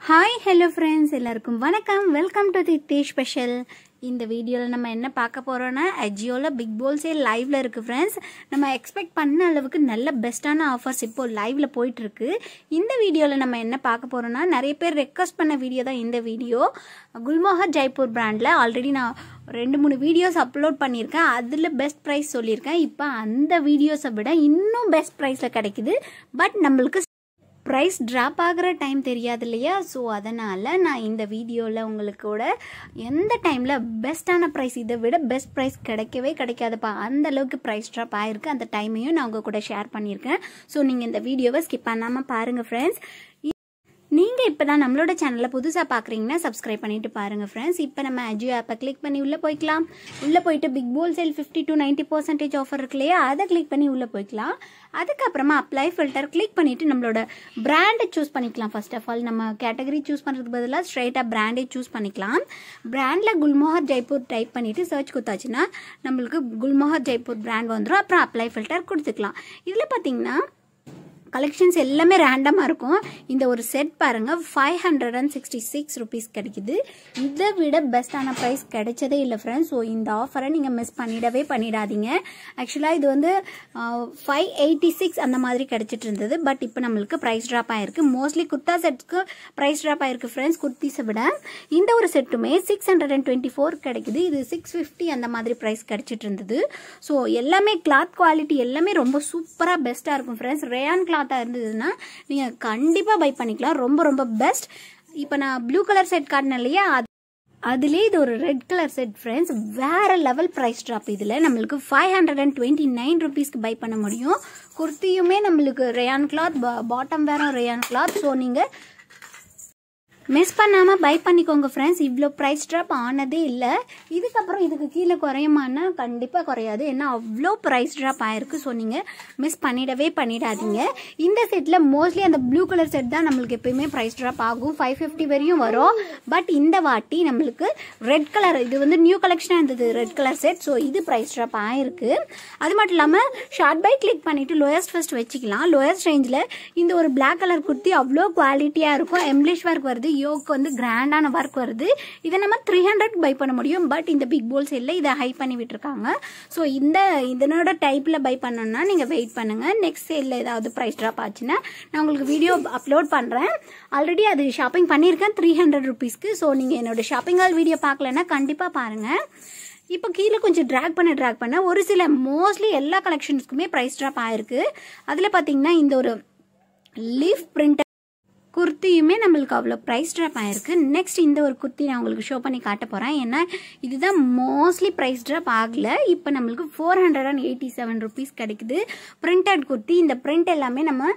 hi hello friends எல்லாருக்கும் வணக்கம் welcome to the tea special இந்த வீடியோவில் நம்ம என்ன பார்க்க போகிறோன்னா அஜியோவில் பிக் போல் சேல் லைவ்ல இருக்குது ஃப்ரெண்ட்ஸ் நம்ம எக்ஸ்பெக்ட் பண்ண அளவுக்கு நல்ல பெஸ்ட்டான ஆஃபர்ஸ் இப்போ லைவ்ல போயிட்டு இருக்கு இந்த வீடியோவில் நம்ம என்ன பார்க்க போகிறோன்னா நிறைய பேர் ரெக்வஸ்ட் பண்ண வீடியோ தான் இந்த வீடியோ குல்மோகர் ஜெய்ப்பூர் பிராண்டில் ஆல்ரெடி நான் ரெண்டு மூணு வீடியோஸ் அப்லோட் பண்ணியிருக்கேன் அதில் பெஸ்ட் ப்ரைஸ் சொல்லியிருக்கேன் இப்போ அந்த வீடியோஸை விட இன்னும் பெஸ்ட் ப்ரைஸில் கிடைக்குது பட் நம்மளுக்கு ப்ரைஸ் ட்ராப் ஆகிற டைம் தெரியாது இல்லையா ஸோ அதனால் நான் இந்த வீடியோவில் உங்களுக்கு கூட எந்த டைமில் பெஸ்ட்டான ப்ரைஸ் இதை விட பெஸ்ட் ப்ரைஸ் கிடைக்கவே கிடைக்காதுப்பா அந்த அளவுக்கு ப்ரைஸ் ட்ராப் ஆகிருக்கு அந்த டைமையும் நான் உங்கள் கூட ஷேர் பண்ணியிருக்கேன் ஸோ நீங்கள் இந்த வீடியோவை ஸ்கிப் பண்ணாமல் பாருங்கள் ஃப்ரெண்ட்ஸ் நீங்கள் இப்போ தான் நம்மளோட சேனலில் புதுசாக பார்க்குறீங்கன்னா சப்ஸ்கிரைப் பண்ணிட்டு பாருங்கள் ஃப்ரெண்ட்ஸ் இப்போ நம்ம அஜியோ ஆப்பை கிளிக் பண்ணி உள்ளே போய்க்கலாம் உள்ளே போயிட்டு big bold sale fifty to ninety percentage offer இருக்கு இல்லையா அதை கிளிக் பண்ணி உள்ளே போய்க்கலாம் அதுக்கப்புறமா அப்ளை ஃபில்டர் கிளிக் பண்ணிவிட்டு நம்மளோட பிராண்டை சூஸ் பண்ணிக்கலாம் ஃபர்ஸ்ட் ஆஃப் ஆல் நம்ம கேட்டகரி சூஸ் பண்ணுறதுக்கு பதிலாக ஸ்ட்ரைட்டாக பிராண்டே சூஸ் பண்ணிக்கலாம் பிராண்டில் குல்மோகர் ஜெய்ப்பூர் டைப் பண்ணிவிட்டு சர்ச் கொடுத்தாச்சுன்னா நம்மளுக்கு குல்மோகர் ஜெய்ப்பூர் பிராண்ட் வந்துடும் அப்புறம் அப்ளை ஃபில்டர் கொடுத்துக்கலாம் இதில் பார்த்தீங்கன்னா கலெக்ஷன்ஸ் எல்லாமே ரேண்டமாக இருக்கும் இந்த ஒரு செட் பாருங்கள் five hundred and sixty six rupees கிடைக்குது இதை விட பெஸ்ட்டான ப்ரைஸ் கிடைச்சதே இல்லை ஃப்ரெண்ட்ஸ் ஸோ இந்த ஆஃபரை நீங்கள் மிஸ் பண்ணிடவே பண்ணிடாதீங்க ஆக்சுவலாக இது வந்து ஃபைவ் எயிட்டி சிக்ஸ் அந்த மாதிரி கிடைச்சிட்டு இருந்தது பட் இப்போ நம்மளுக்கு ப்ரைஸ் ட்ராப் ஆயிருக்கு மோஸ்ட்லி குர்த்தா செட்ஸ்க்கு ப்ரைஸ் ட்ராப் ஆயிருக்கு ஃப்ரெண்ட்ஸ் குர்த்திஸை விட இந்த ஒரு செட்டுமே six hundred and twenty four கிடைக்குது இது சிக்ஸ் ஃபிஃப்டி அந்த மாதிரி ப்ரைஸ் கிடைச்சிட்டு இருந்தது ஸோ எல்லாமே கிளாத் குவாலிட்டி எல்லாமே ரொம்ப சூப்பராக பெஸ்ட்டாக இருக்கும் ஃப்ரெண்ட்ஸ் ரேயான் கிளாத் கிளாத்தாக இருந்ததுன்னா நீங்கள் கண்டிப்பாக பை பண்ணிக்கலாம் ரொம்ப ரொம்ப பெஸ்ட் இப்போ நான் ப்ளூ கலர் செட் காட்டினேன் இல்லையா அது அதுலேயே இது ஒரு ரெட் கலர் செட் ஃப்ரெண்ட்ஸ் வேற லெவல் ப்ரைஸ் ட்ராப் இதில் நம்மளுக்கு five hundred and twenty nine ருபீஸ்க்கு பை பண்ண முடியும் குர்த்தியுமே நம்மளுக்கு ரேயான் கிளாத் பாட்டம் வேறும் ரேயான் கிளாத் ஸோ நீங்கள் மிஸ் பண்ணாமல் பை பண்ணிக்கோங்க ஃப்ரெண்ட்ஸ் இவ்வளோ ப்ரைஸ் ட்ராப் ஆனதே இல்லை இதுக்கப்புறம் இதுக்கு கீழே குறையுமானா கண்டிப்பாக குறையாது ஏன்னா அவ்வளோ ப்ரைஸ் ட்ராப் ஆயிருக்கு ஸோ நீங்கள் மிஸ் பண்ணிடவே பண்ணிடாதீங்க இந்த செட்டில் மோஸ்ட்லி அந்த ப்ளூ கலர் செட் தான் நம்மளுக்கு எப்பயுமே ப்ரைஸ் ட்ராப் ஆகும் ஃபைவ் ஃபிஃப்டி வரையும் வரும் பட் இந்த வாட்டி நம்மளுக்கு ரெட் கலர் இது வந்து நியூ கலெக்ஷனாக இருந்தது ரெட் கலர் செட் ஸோ இது ப்ரைஸ் ட்ராப் ஆயிருக்கு அது மட்டும் இல்லாமல் ஷார்ட் பை கிளிக் பண்ணிவிட்டு லோயஸ்ட் ஃபஸ்ட் வச்சுக்கலாம் லோயஸ்ட் ரேஞ்சில் இந்த ஒரு பிளாக் கலர் குர்த்தி அவ்வளோ குவாலிட்டியாக இருக்கும் எம்ப்ளிஷ் ஒர்க் வருது யோக்கு வந்து கிராண்டான ஒர்க் வருது இதை நம்ம த்ரீ ஹண்ட்ரட் பை பண்ண முடியும் பட் இந்த பிக் போல் செல்லில் இதை ஹை பண்ணி விட்டுருக்காங்க ஸோ இந்த இதனோட டைப்பில் பை பண்ணணும்னா நீங்கள் வெயிட் பண்ணுங்கள் நெக்ஸ்ட் சேலில் ஏதாவது ப்ரைஸ் ட்ராப் ஆச்சுன்னா நான் உங்களுக்கு வீடியோ அப்லோட் பண்ணுறேன் ஆல்ரெடி அது ஷாப்பிங் பண்ணியிருக்கேன் த்ரீ ஹண்ட்ரட் ருபீஸ்க்கு ஸோ நீங்கள் என்னோட ஷாப்பிங் ஆல் வீடியோ பார்க்கலன்னா கண்டிப்பாக பாருங்கள் இப்போ கீழே கொஞ்சம் ட்ராக் பண்ண ட்ராக் பண்ண ஒரு சில மோஸ்ட்லி எல்லா கலெக்ஷன்ஸ்க்குமே ப்ரைஸ் ட்ராப் ஆயிருக்கு அதில் பார்த்தீங்கன்னா இந்த ஒரு லீஃப் பிரிண்ட் குர்த்தியுமே நம்மளுக்கு அவ்வளோ ப்ரைஸ் ட்ராப் ஆயிருக்கு நெக்ஸ்ட் இந்த ஒரு குர்த்தி நான் உங்களுக்கு ஷோ பண்ணி காட்ட போகிறேன் ஏன்னா இதுதான் மோஸ்ட்லி ப்ரைஸ் ட்ராப் ஆகலை இப்போ நம்மளுக்கு four hundred and eighty seven rupees கிடைக்குது பிரிண்டட் குர்த்தி இந்த பிரிண்ட் எல்லாமே நம்ம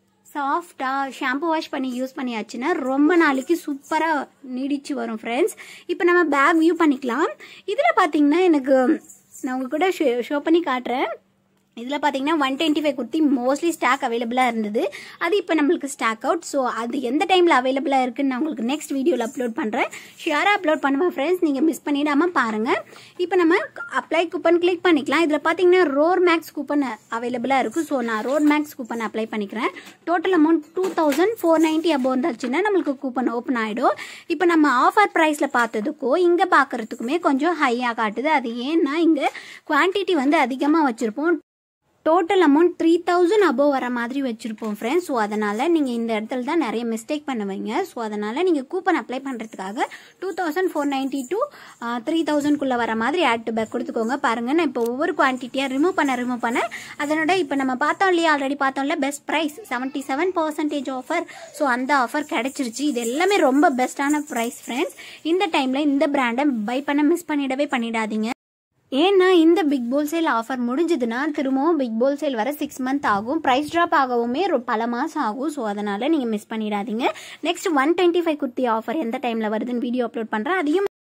சாஃப்டாக ஷாம்பு வாஷ் பண்ணி யூஸ் பண்ணியாச்சுன்னா ரொம்ப நாளைக்கு சூப்பராக நீடிச்சு வரும் ஃப்ரெண்ட்ஸ் இப்போ நம்ம பேக் வியூ பண்ணிக்கலாம் இதில் பார்த்தீங்கன்னா எனக்கு நான் உங்கள் கூட ஷோ ஷோ பண்ணி காட்டுறேன் இதில் பார்த்தீங்கன்னா one twenty five kurti mostly stock அவைலபிளாக இருந்தது அது இப்போ நம்மளுக்கு ஸ்டாக் அவுட் ஸோ அது எந்த டைமில் அவைலபிளாக இருக்குன்னு நான் உங்களுக்கு நெக்ஸ்ட் வீடியோவில் அப்லோட் பண்ணுறேன் ஷியராக அப்லோட் பண்ணுவேன் ஃப்ரெண்ட்ஸ் நீங்கள் மிஸ் பண்ணிடாமல் பாருங்கள் இப்போ நம்ம அப்ளை கூப்பன் கிளிக் பண்ணிக்கலாம் இதில் பார்த்தீங்கன்னா ரோர் மேக்ஸ் கூப்பன் அவைலபிளாக இருக்குது ஸோ நான் ரோர் மேக்ஸ் கூப்பன் அப்ளை பண்ணிக்கிறேன் total amount two thousand four ninety above இருந்தாச்சுன்னா நம்மளுக்கு கூப்பன் ஓப்பன் ஆகிடும் இப்போ நம்ம ஆஃபர் ப்ரைஸில் பார்த்ததுக்கும் இங்கே பார்க்குறதுக்குமே கொஞ்சம் ஹையாக காட்டுது அது ஏன்னா இங்கே குவான்டிட்டி வந்து அதிகமாக வச்சுருப்போம் total amount three thousand above வர மாதிரி வச்சுருப்போம் ஃப்ரெண்ட்ஸ் ஸோ அதனால் நீங்கள் இந்த இடத்துல தான் நிறைய மிஸ்டேக் பண்ணுவீங்க ஸோ அதனால் நீங்கள் கூப்பன் அப்ளை பண்ணுறதுக்காக two thousand four ninety to three தௌசண்ட்குள்ளே வர மாதிரி ஆட் டு பேக் கொடுத்துக்கோங்க பாருங்கள் நான் இப்போ ஒவ்வொரு குவான்டிட்டியாக ரிமூவ் பண்ண ரிமூவ் பண்ண அதனோட இப்போ நம்ம பார்த்தோம் இல்லையா ஆல்ரெடி பார்த்தோம்ல best price seventy seven percentage offer so அந்த ஆஃபர் கிடைச்சிருச்சு இது எல்லாமே ரொம்ப பெஸ்ட்டான ப்ரைஸ் ஃப்ரெண்ட்ஸ் இந்த டைமில் இந்த பிராண்டை பை பண்ண மிஸ் பண்ணிடவே பண்ணிடாதீங்க ஏன்னா இந்த பிக் போல் சேல் ஆஃபர் முடிஞ்சதுன்னா திரும்பவும் பிக் போல் சேல் வர சிக்ஸ் மந்த் ஆகும் ப்ரைஸ் ட்ராப் ஆகவுமே பல மாதம் ஆகும் ஸோ அதனால் நீங்கள் மிஸ் பண்ணிடாதீங்க next one twenty five kurti offer எந்த டைமில் வருதுன்னு வீடியோ அப்லோட் பண்ணுறேன் அதையும்